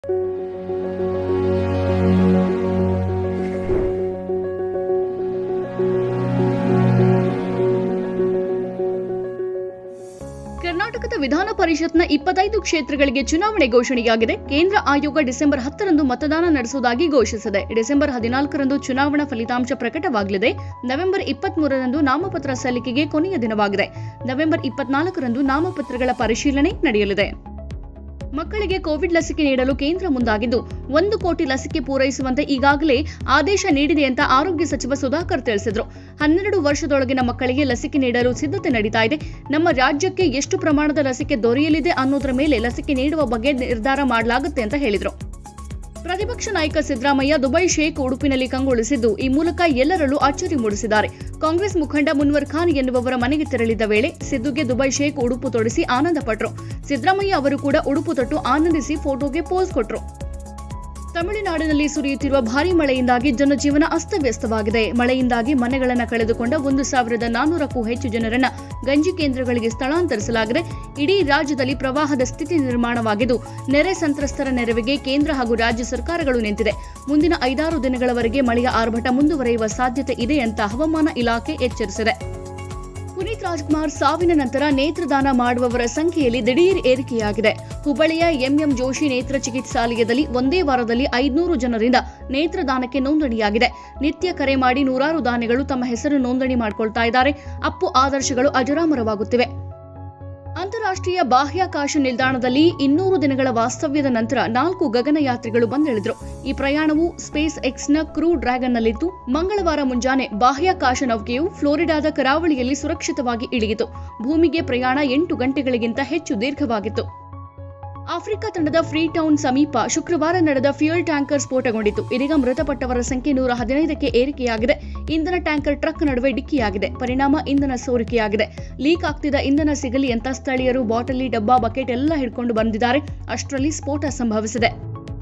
ಕರ್ನಾಟಕದ ವಿಧಾನ ಪರಿಷತ್ನ ಇಪ್ಪತ್ತೈದು ಕ್ಷೇತ್ರಗಳಿಗೆ ಚುನಾವಣೆ ಘೋಷಣೆಯಾಗಿದೆ ಕೇಂದ್ರ ಆಯೋಗ ಡಿಸೆಂಬರ್ ಹತ್ತರಂದು ಮತದಾನ ನಡೆಸುವುದಾಗಿ ಘೋಷಿಸಿದೆ ಡಿಸೆಂಬರ್ ಹದಿನಾಲ್ಕರಂದು ಚುನಾವಣಾ ಫಲಿತಾಂಶ ಪ್ರಕಟವಾಗಲಿದೆ ನವೆಂಬರ್ ಇಪ್ಪತ್ಮೂರರಂದು ನಾಮಪತ್ರ ಸಲ್ಲಿಕೆಗೆ ಕೊನೆಯ ದಿನವಾಗಿದೆ ನವೆಂಬರ್ ಇಪ್ಪತ್ನಾಲ್ಕರಂದು ನಾಮಪತ್ರಗಳ ಪರಿಶೀಲನೆ ನಡೆಯಲಿದೆ ಮಕ್ಕಳಿಗೆ ಕೋವಿಡ್ ಲಸಿಕೆ ನೀಡಲು ಕೇಂದ್ರ ಮುಂದಾಗಿದ್ದು ಒಂದು ಕೋಟಿ ಲಸಿಕೆ ಪೂರೈಸುವಂತೆ ಈಗಾಗಲೇ ಆದೇಶ ನೀಡಿದೆ ಅಂತ ಆರೋಗ್ಯ ಸಚಿವ ಸುಧಾಕರ್ ತಿಳಿಸಿದ್ರು ಹನ್ನೆರಡು ವರ್ಷದೊಳಗಿನ ಮಕ್ಕಳಿಗೆ ಲಸಿಕೆ ನೀಡಲು ಸಿದ್ಧತೆ ನಡೀತಾ ಇದೆ ನಮ್ಮ ರಾಜ್ಯಕ್ಕೆ ಎಷ್ಟು ಪ್ರಮಾಣದ ಲಸಿಕೆ ದೊರೆಯಲಿದೆ ಅನ್ನೋದರ ಮೇಲೆ ಲಸಿಕೆ ನೀಡುವ ಬಗ್ಗೆ ನಿರ್ಧಾರ ಮಾಡಲಾಗುತ್ತೆ ಅಂತ ಹೇಳಿದ್ರು ಪ್ರತಿಪಕ್ಷ ನಾಯಕ ಸಿದ್ದರಾಮಯ್ಯ ದುಬೈ ಶೇಖ್ ಉಡುಪಿನಲ್ಲಿ ಕಂಗೊಳಿಸಿದ್ದು ಈ ಮೂಲಕ ಎಲ್ಲರಲ್ಲೂ ಅಚ್ಚರಿ ಮೂಡಿಸಿದ್ದಾರೆ ಕಾಂಗ್ರೆಸ್ ಮುಖಂಡ ಮುನ್ವರ್ ಖಾನ್ ಎನ್ನುವವರ ಮನೆಗೆ ತೆರಳಿದ್ದ ವೇಳೆ ಸಿದ್ದುಗೆ ದುಬೈ ಶೇಖ್ ಉಡುಪು ತೊಡಿಸಿ ಆನಂದ ಪಟ್ರು ಸಿದ್ದರಾಮಯ್ಯ ಅವರು ಕೂಡ ಉಡುಪು ತೊಟ್ಟು ಆನಂದಿಸಿ ಫೋಟೋಗೆ ಪೋಸ್ ಕೊಟ್ರು ತಮಿಳುನಾಡಿನಲ್ಲಿ ಸುರಿಯುತ್ತಿರುವ ಭಾರೀ ಮಳೆಯಿಂದಾಗಿ ಜನಜೀವನ ಅಸ್ತವ್ಯಸ್ತವಾಗಿದೆ ಮಳೆಯಿಂದಾಗಿ ಮನೆಗಳನ್ನು ಕಳೆದುಕೊಂಡ ಒಂದು ಸಾವಿರದ ನಾನ್ನೂರಕ್ಕೂ ಹೆಚ್ಚು ಜನರನ್ನ ಗಂಜಿ ಕೇಂದ್ರಗಳಿಗೆ ಸ್ಥಳಾಂತರಿಸಲಾಗಿದೆ ಇಡೀ ರಾಜ್ಯದಲ್ಲಿ ಪ್ರವಾಹದ ಸ್ಥಿತಿ ನಿರ್ಮಾಣವಾಗಿದ್ದು ನೆರೆ ಸಂತ್ರಸ್ತರ ನೆರವಿಗೆ ಕೇಂದ್ರ ಹಾಗೂ ರಾಜ್ಯ ಸರ್ಕಾರಗಳು ನಿಂತಿದೆ ಮುಂದಿನ ಐದಾರು ದಿನಗಳವರೆಗೆ ಮಳೆಯ ಆರ್ಭಟ ಮುಂದುವರೆಯುವ ಸಾಧ್ಯತೆ ಇದೆ ಅಂತ ಹವಾಮಾನ ಇಲಾಖೆ ಎಚ್ಚರಿಸಿದೆ ಪುನೀತ್ ರಾಜ್ಕುಮಾರ್ ಸಾವಿನ ನಂತರ ನೇತ್ರದಾನ ಮಾಡುವವರ ಸಂಖ್ಯೆಯಲ್ಲಿ ದಿಢೀರ್ ಏರಿಕೆಯಾಗಿದೆ ಹುಬ್ಬಳ್ಳಿಯ ಎಂಎಂ ಜೋಶಿ ನೇತ್ರ ಚಿಕಿತ್ಸಾಲಯದಲ್ಲಿ ಒಂದೇ ವಾರದಲ್ಲಿ ಐದುನೂರು ಜನರಿಂದ ನೇತ್ರದಾನಕ್ಕೆ ನೋಂದಣಿಯಾಗಿದೆ ನಿತ್ಯ ಕರೆ ಮಾಡಿ ನೂರಾರು ದಾನಿಗಳು ತಮ್ಮ ಹೆಸರು ನೋಂದಣಿ ಮಾಡಿಕೊಳ್ತಾ ಇದ್ದಾರೆ ಅಪ್ಪು ಆದರ್ಶಗಳು ಅಜರಾಮರವಾಗುತ್ತಿವೆ ಅಂತಾರಾಷ್ಟ್ರೀಯ ಬಾಹ್ಯಾಕಾಶ ನಿಲ್ದಾಣದಲ್ಲಿ ಇನ್ನೂರು ದಿನಗಳ ವಾಸ್ತವ್ಯದ ನಂತರ ನಾಲ್ಕು ಗಗನಯಾತ್ರಿಗಳು ಬಂದಿಳಿದ್ರು ಈ ಪ್ರಯಾಣವು ಸ್ಪೇಸ್ ಎಕ್ಸ್ನ ಕ್ರೂ ಡ್ರ್ಯಾಗನ್ನಲ್ಲಿತ್ತು ಮಂಗಳವಾರ ಮುಂಜಾನೆ ಬಾಹ್ಯಾಕಾಶ ನೌಕೆಯು ಫ್ಲೋರಿಡಾದ ಕರಾವಳಿಯಲ್ಲಿ ಸುರಕ್ಷಿತವಾಗಿ ಇಳಿಯಿತು ಭೂಮಿಗೆ ಪ್ರಯಾಣ ಎಂಟು ಗಂಟೆಗಳಿಗಿಂತ ಹೆಚ್ಚು ದೀರ್ಘವಾಗಿತ್ತು ಆಫ್ರಿಕಾ ತಂಡದ ಫ್ರೀ ಟೌನ್ ಸಮೀಪ ಶುಕ್ರವಾರ ನಡೆದ ಫ್ಯೂಯಲ್ ಟ್ಯಾಂಕರ್ ಸ್ಫೋಟಗೊಂಡಿತು ಇದೀಗ ಮೃತಪಟ್ಟವರ ಸಂಖ್ಯೆ ನೂರ ಹದಿನೈದಕ್ಕೆ ಏರಿಕೆಯಾಗಿದೆ ಇಂಧನ ಟ್ಯಾಂಕರ್ ಟ್ರಕ್ ನಡುವೆ ಡಿಕ್ಕಿಯಾಗಿದೆ ಪರಿಣಾಮ ಇಂಧನ ಸೋರಿಕೆಯಾಗಿದೆ ಲೀಕ್ ಆಗ್ತಿದ್ದ ಇಂಧನ ಸಿಗಲಿ ಅಂತ ಸ್ಥಳೀಯರು ಬಾಟಲಿ ಡಬ್ಬಾ ಬಕೆಟ್ ಎಲ್ಲ ಹಿಡ್ಕೊಂಡು ಬಂದಿದ್ದಾರೆ ಅಷ್ಟರಲ್ಲಿ ಸ್ಫೋಟ ಸಂಭವಿಸಿದೆ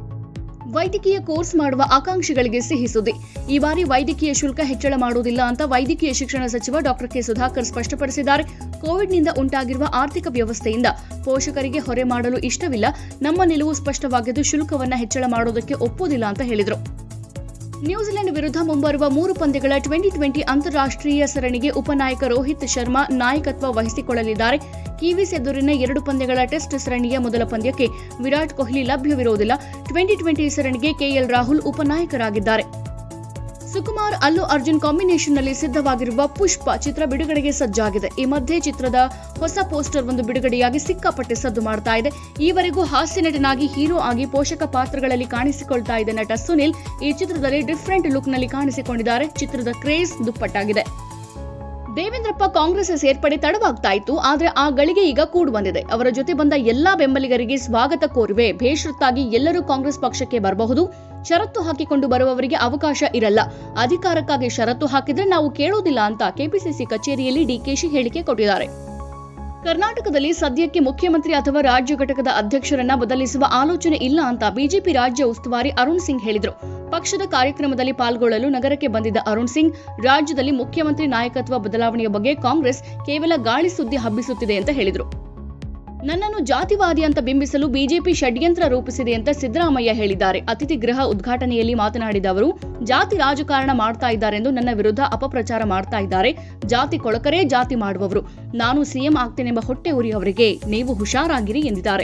ವೈದ್ಯಕೀಯ ಕೋರ್ಸ್ ಮಾಡುವ ಆಕಾಂಕ್ಷಿಗಳಿಗೆ ಸಿಹಿ ಸುದ್ದಿ ಈ ಬಾರಿ ವೈದ್ಯಕೀಯ ಶುಲ್ಕ ಹೆಚ್ಚಳ ಮಾಡುವುದಿಲ್ಲ ಅಂತ ವೈದ್ಯಕೀಯ ಶಿಕ್ಷಣ ಸಚಿವ ಡಾಕ್ಟರ್ ಕೆ ಸುಧಾಕರ್ ಸ್ಪಷ್ಟಪಡಿಸಿದ್ದಾರೆ ಕೋವಿಡ್ನಿಂದ ಉಂಟಾಗಿರುವ ಆರ್ಥಿಕ ವ್ಯವಸ್ಥೆಯಿಂದ ಪೋಷಕರಿಗೆ ಹೊರೆ ಮಾಡಲು ಇಷ್ಟವಿಲ್ಲ ನಮ್ಮ ನಿಲುವು ಸ್ಪಷ್ಟವಾಗಿದ್ದು ಶುಲ್ಕವನ್ನ ಹೆಚ್ಚಳ ಮಾಡೋದಕ್ಕೆ ಒಪ್ಪುವುದಿಲ್ಲ ಅಂತ ಹೇಳಿದರು ನ್ಯೂಜಿಲೆಂಡ್ ವಿರುದ್ಧ ಮುಂಬರುವ ಮೂರು ಪಂದ್ಯಗಳ ಟ್ವೆಂಟಿ ಟ್ವೆಂಟಿ ಅಂತಾರಾಷ್ಟ್ರೀಯ ಸರಣಿಗೆ ಉಪನಾಯಕ ರೋಹಿತ್ ಶರ್ಮಾ ನಾಯಕತ್ವ ವಹಿಸಿಕೊಳ್ಳಲಿದ್ದಾರೆ ಕಿವೀಸ್ ಎದುರಿನ ಎರಡು ಪಂದ್ಯಗಳ ಟೆಸ್ಟ್ ಸರಣಿಯ ಮೊದಲ ಪಂದ್ಯಕ್ಕೆ ವಿರಾಟ್ ಕೊಹ್ಲಿ ಲಭ್ಯವಿರುವುದಿಲ್ಲ ಟ್ವೆಂಟಿ ಟ್ವೆಂಟಿ ಸರಣಿಗೆ ಕೆಎಲ್ ರಾಹುಲ್ ಉಪನಾಯಕರಾಗಿದ್ದಾರೆ ಸುಕುಮಾರ್ ಅಲ್ಲು ಅರ್ಜುನ್ ಕಾಂಬಿನೇಷನ್ನಲ್ಲಿ ಸಿದ್ಧವಾಗಿರುವ ಪುಷ್ಪ ಚಿತ್ರ ಬಿಡುಗಡೆಗೆ ಸಜ್ಜಾಗಿದೆ ಈ ಮಧ್ಯೆ ಚಿತ್ರದ ಹೊಸ ಪೋಸ್ಟರ್ ಒಂದು ಬಿಡುಗಡೆಯಾಗಿ ಸಿಕ್ಕಾಪಟ್ಟೆ ಸದ್ದು ಮಾಡ್ತಾ ಇದೆ ಈವರೆಗೂ ಹಾಸ್ಯ ನಟನಾಗಿ ಹೀರೋ ಆಗಿ ಪೋಷಕ ಪಾತ್ರಗಳಲ್ಲಿ ಕಾಣಿಸಿಕೊಳ್ತಾ ಇದೆ ನಟ ಸುನಿಲ್ ಈ ಚಿತ್ರದಲ್ಲಿ ಡಿಫರೆಂಟ್ ಲುಕ್ನಲ್ಲಿ ಕಾಣಿಸಿಕೊಂಡಿದ್ದಾರೆ ಚಿತ್ರದ ಕ್ರೇಜ್ ದುಪ್ಪಟ್ಟಾಗಿದೆ ದೇವೇಂದ್ರಪ್ಪ ಕಾಂಗ್ರೆಸ್ ಸೇರ್ಪಡೆ ತಡವಾಗ್ತಾ ಇತ್ತು ಆದ್ರೆ ಆ ಗಳಿಗೆ ಈಗ ಕೂಡು ಬಂದಿದೆ ಅವರ ಜೊತೆ ಬಂದ ಎಲ್ಲಾ ಬೆಂಬಲಿಗರಿಗೆ ಸ್ವಾಗತ ಕೋರುವೆ ಬೇಷರತ್ತಾಗಿ ಎಲ್ಲರೂ ಕಾಂಗ್ರೆಸ್ ಪಕ್ಷಕ್ಕೆ ಬರಬಹುದು ಷರತ್ತು ಹಾಕಿಕೊಂಡು ಬರುವವರಿಗೆ ಅವಕಾಶ ಇರಲ್ಲ ಅಧಿಕಾರಕ್ಕಾಗಿ ಷರತ್ತು ಹಾಕಿದ್ರೆ ನಾವು ಕೇಳೋದಿಲ್ಲ ಅಂತ ಕೆಪಿಸಿಸಿ ಕಚೇರಿಯಲ್ಲಿ ಡಿಕೆಶಿ ಹೇಳಿಕೆ ಕೊಟ್ಟಿದ್ದಾರೆ ಕರ್ನಾಟಕದಲ್ಲಿ ಸದ್ಯಕ್ಕೆ ಮುಖ್ಯಮಂತ್ರಿ ಅಥವಾ ರಾಜ್ಯ ಘಟಕದ ಅಧ್ಯಕ್ಷರನ್ನ ಬದಲಿಸುವ ಆಲೋಚನೆ ಇಲ್ಲ ಅಂತ ಬಿಜೆಪಿ ರಾಜ್ಯ ಉಸ್ತುವಾರಿ ಅರುಣ್ ಸಿಂಗ್ ಹೇಳಿದರು ಪಕ್ಷದ ಕಾರ್ಯಕ್ರಮದಲ್ಲಿ ಪಾಲ್ಗೊಳ್ಳಲು ನಗರಕ್ಕೆ ಬಂದಿದ್ದ ಅರುಣ್ ಸಿಂಗ್ ರಾಜ್ಯದಲ್ಲಿ ಮುಖ್ಯಮಂತ್ರಿ ನಾಯಕತ್ವ ಬದಲಾವಣೆಯ ಬಗ್ಗೆ ಕಾಂಗ್ರೆಸ್ ಕೇವಲ ಗಾಳಿ ಸುದ್ದಿ ಹಬ್ಬಿಸುತ್ತಿದೆ ಅಂತ ಹೇಳಿದರು ನನ್ನನ್ನು ಜಾತಿವಾದಿ ಅಂತ ಬಿಂಬಿಸಲು ಬಿಜೆಪಿ ಷಡ್ಯಂತ್ರ ರೂಪಿಸಿದೆ ಅಂತ ಸಿದ್ದರಾಮಯ್ಯ ಹೇಳಿದ್ದಾರೆ ಅತಿಥಿ ಗೃಹ ಉದ್ಘಾಟನೆಯಲ್ಲಿ ಮಾತನಾಡಿದ ಅವರು ಜಾತಿ ರಾಜಕಾರಣ ಮಾಡ್ತಾ ಇದ್ದಾರೆಂದು ನನ್ನ ವಿರುದ್ಧ ಅಪಪ್ರಚಾರ ಮಾಡ್ತಾ ಇದ್ದಾರೆ ಜಾತಿ ಕೊಳಕರೇ ಜಾತಿ ಮಾಡುವವರು ನಾನು ಸಿಎಂ ಆಗ್ತೇನೆಂಬ ಹೊಟ್ಟೆ ಉರಿಯವರಿಗೆ ನೀವು ಹುಷಾರಾಗಿರಿ ಎಂದಿದ್ದಾರೆ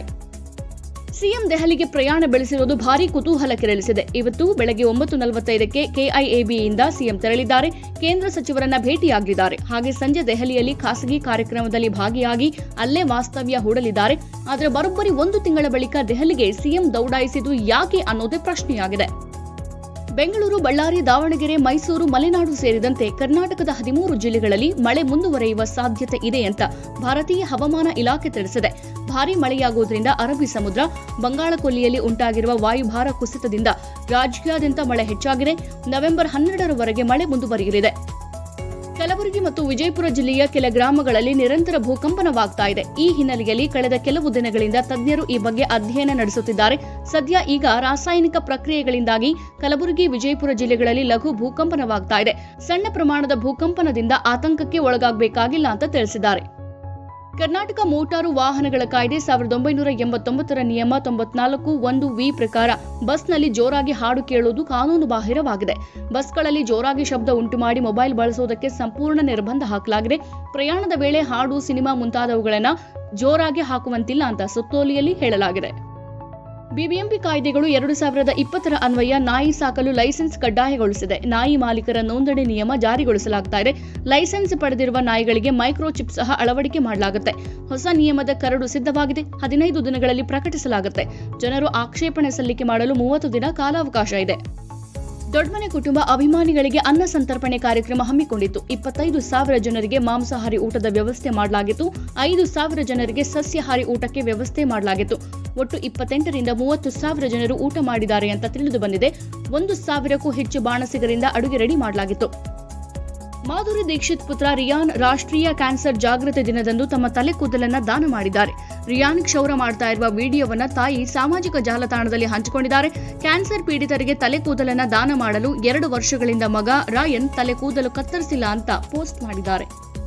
ಸಿಎಂ ದೆಹಲಿಗೆ ಪ್ರಯಾಣ ಬೆಳೆಸಿರುವುದು ಭಾರೀ ಕುತೂಹಲ ಕೆರಳಿಸಿದೆ ಇವತ್ತು ಬೆಳಗ್ಗೆ ಒಂಬತ್ತು ನಲವತ್ತೈದಕ್ಕೆ ಕೆಐಎಬಿಯಿಂದ ಸಿಎಂ ತೆರಳಿದ್ದಾರೆ ಕೇಂದ್ರ ಸಚಿವರನ್ನ ಭೇಟಿಯಾಗಿದ್ದಾರೆ ಹಾಗೆ ಸಂಜೆ ದೆಹಲಿಯಲ್ಲಿ ಖಾಸಗಿ ಕಾರ್ಯಕ್ರಮದಲ್ಲಿ ಭಾಗಿಯಾಗಿ ಅಲ್ಲೇ ವಾಸ್ತವ್ಯ ಹೂಡಲಿದ್ದಾರೆ ಆದರೆ ಬರೋಬ್ಬರಿ ಒಂದು ತಿಂಗಳ ಬಳಿಕ ದೆಹಲಿಗೆ ಸಿಎಂ ದೌಡಾಯಿಸಿದ್ದು ಯಾಕೆ ಅನ್ನೋದೇ ಪ್ರಶ್ನೆಯಾಗಿದೆ ಬೆಂಗಳೂರು ಬಳ್ಳಾರಿ ದಾವಣಗೆರೆ ಮೈಸೂರು ಮಲೆನಾಡು ಸೇರಿದಂತೆ ಕರ್ನಾಟಕದ ಹದಿಮೂರು ಜಿಲ್ಲೆಗಳಲ್ಲಿ ಮಳೆ ಮುಂದುವರೆಯುವ ಸಾಧ್ಯತೆ ಇದೆ ಅಂತ ಭಾರತೀಯ ಹವಾಮಾನ ಇಲಾಖೆ ತಿಳಿಸಿದೆ ಭಾರೀ ಮಳೆಯಾಗುವುದರಿಂದ ಅರಬ್ಬಿ ಸಮುದ್ರ ಬಂಗಾಳಕೊಲ್ಲಿಯಲ್ಲಿ ಉಂಟಾಗಿರುವ ವಾಯುಭಾರ ಕುಸಿತದಿಂದ ರಾಜ್ಯಾದ್ಯಂತ ಮಳೆ ಹೆಚ್ಚಾಗಿದೆ ನವೆಂಬರ್ ಹನ್ನೆರಡರವರೆಗೆ ಮಳೆ ಮುಂದುವರಿಯಲಿದೆ ಕಲಬುರಗಿ ಮತ್ತು ವಿಜಯಪುರ ಜಿಲ್ಲೆಯ ಕೆಲ ಗ್ರಾಮಗಳಲ್ಲಿ ನಿರಂತರ ಭೂಕಂಪನವಾಗ್ತಾ ಇದೆ ಈ ಹಿನ್ನೆಲೆಯಲ್ಲಿ ಕಳೆದ ಕೆಲವು ದಿನಗಳಿಂದ ತಜ್ಞರು ಈ ಬಗ್ಗೆ ಅಧ್ಯಯನ ನಡೆಸುತ್ತಿದ್ದಾರೆ ಸದ್ಯ ಈಗ ರಾಸಾಯನಿಕ ಪ್ರಕ್ರಿಯೆಗಳಿಂದಾಗಿ ಕಲಬುರಗಿ ವಿಜಯಪುರ ಜಿಲ್ಲೆಗಳಲ್ಲಿ ಲಘು ಭೂಕಂಪನವಾಗ್ತಾ ಇದೆ ಸಣ್ಣ ಪ್ರಮಾಣದ ಭೂಕಂಪನದಿಂದ ಆತಂಕಕ್ಕೆ ಒಳಗಾಗಬೇಕಾಗಿಲ್ಲ ಅಂತ ತಿಳಿಸಿದ್ದಾರೆ ಕರ್ನಾಟಕ ಮೋಟಾರು ವಾಹನಗಳ ಕಾಯ್ದೆ ಸಾವಿರದ ಒಂಬೈನೂರ ಎಂಬತ್ತೊಂಬತ್ತರ ನಿಯಮ ತೊಂಬತ್ನಾಲ್ಕು ಒಂದು ವಿ ಪ್ರಕಾರ ಬಸ್ನಲ್ಲಿ ಜೋರಾಗಿ ಹಾಡು ಕೇಳುವುದು ಕಾನೂನು ಬಾಹಿರವಾಗಿದೆ ಬಸ್ಗಳಲ್ಲಿ ಜೋರಾಗಿ ಶಬ್ದ ಉಂಟು ಮಾಡಿ ಮೊಬೈಲ್ ಬಳಸುವುದಕ್ಕೆ ಸಂಪೂರ್ಣ ನಿರ್ಬಂಧ ಹಾಕಲಾಗಿದೆ ಪ್ರಯಾಣದ ವೇಳೆ ಹಾಡು ಸಿನಿಮಾ ಮುಂತಾದವುಗಳನ್ನು ಜೋರಾಗಿ ಹಾಕುವಂತಿಲ್ಲ ಅಂತ ಸುತ್ತೋಲೆಯಲ್ಲಿ ಹೇಳಲಾಗಿದೆ ಬಿಬಿಎಂಪಿ ಕಾಯ್ದೆಗಳು ಎರಡು ಸಾವಿರದ ಇಪ್ಪತ್ತರ ಅನ್ವಯ ನಾಯಿ ಸಾಕಲು ಲೈಸೆನ್ಸ್ ಕಡ್ಡಾಯಗೊಳಿಸಿದೆ ನಾಯಿ ಮಾಲೀಕರ ನೋಂದಣಿ ನಿಯಮ ಜಾರಿಗೊಳಿಸಲಾಗ್ತಾ ಇದೆ ಲೈಸೆನ್ಸ್ ಪಡೆದಿರುವ ನಾಯಿಗಳಿಗೆ ಮೈಕ್ರೋಚಿಪ್ ಸಹ ಅಳವಡಿಕೆ ಮಾಡಲಾಗುತ್ತೆ ಹೊಸ ನಿಯಮದ ಕರಡು ಸಿದ್ಧವಾಗಿದೆ ಹದಿನೈದು ದಿನಗಳಲ್ಲಿ ಪ್ರಕಟಿಸಲಾಗುತ್ತೆ ಜನರು ಆಕ್ಷೇಪಣೆ ಸಲ್ಲಿಕೆ ಮಾಡಲು ಮೂವತ್ತು ದಿನ ಕಾಲಾವಕಾಶ ಇದೆ ದೊಡ್ಡಮನೆ ಕುಟುಂಬ ಅಭಿಮಾನಿಗಳಿಗೆ ಅನ್ನ ಸಂತರ್ಪಣೆ ಕಾರ್ಯಕ್ರಮ ಹಮ್ಮಿಕೊಂಡಿತ್ತು ಇಪ್ಪತ್ತೈದು ಸಾವಿರ ಜನರಿಗೆ ಮಾಂಸಾಹಾರಿ ಊಟದ ವ್ಯವಸ್ಥೆ ಮಾಡಲಾಗಿತ್ತು ಐದು ಸಾವಿರ ಜನರಿಗೆ ಸಸ್ಯಾಹಾರಿ ಊಟಕ್ಕೆ ವ್ಯವಸ್ಥೆ ಮಾಡಲಾಗಿತ್ತು ಒಟ್ಟು ಇಪ್ಪತ್ತೆಂಟರಿಂದ ಮೂವತ್ತು ಸಾವಿರ ಜನರು ಊಟ ಮಾಡಿದ್ದಾರೆ ಅಂತ ತಿಳಿದು ಬಂದಿದೆ ಒಂದು ಸಾವಿರಕ್ಕೂ ಹೆಚ್ಚು ಬಾಣಸಿಗರಿಂದ ಅಡುಗೆ ರೆಡಿ ಮಾಡಲಾಗಿತ್ತು ಮಾಧುರಿ ದೀಕ್ಷಿತ್ ಪುತ್ರ ರಿಯಾನ್ ರಾಷ್ಟ್ರೀಯ ಕ್ಯಾನ್ಸರ್ ಜಾಗೃತಿ ದಿನದಂದು ತಮ್ಮ ತಲೆ ಕೂದಲನ್ನ ದಾನ ಮಾಡಿದ್ದಾರೆ ರಿಯಾನ್ ಕ್ಷೌರ ಮಾಡ್ತಾ ಇರುವ ವಿಡಿಯೋವನ್ನ ತಾಯಿ ಸಾಮಾಜಿಕ ಜಾಲತಾಣದಲ್ಲಿ ಹಂಚಿಕೊಂಡಿದ್ದಾರೆ ಕ್ಯಾನ್ಸರ್ ಪೀಡಿತರಿಗೆ ತಲೆ ಕೂದಲನ್ನ ದಾನ ಮಾಡಲು ಎರಡು ವರ್ಷಗಳಿಂದ ಮಗ ರಾಯನ್ ತಲೆ ಕೂದಲು ಕತ್ತರಿಸಿಲ್ಲ ಅಂತ ಪೋಸ್ಟ್ ಮಾಡಿದ್ದಾರೆ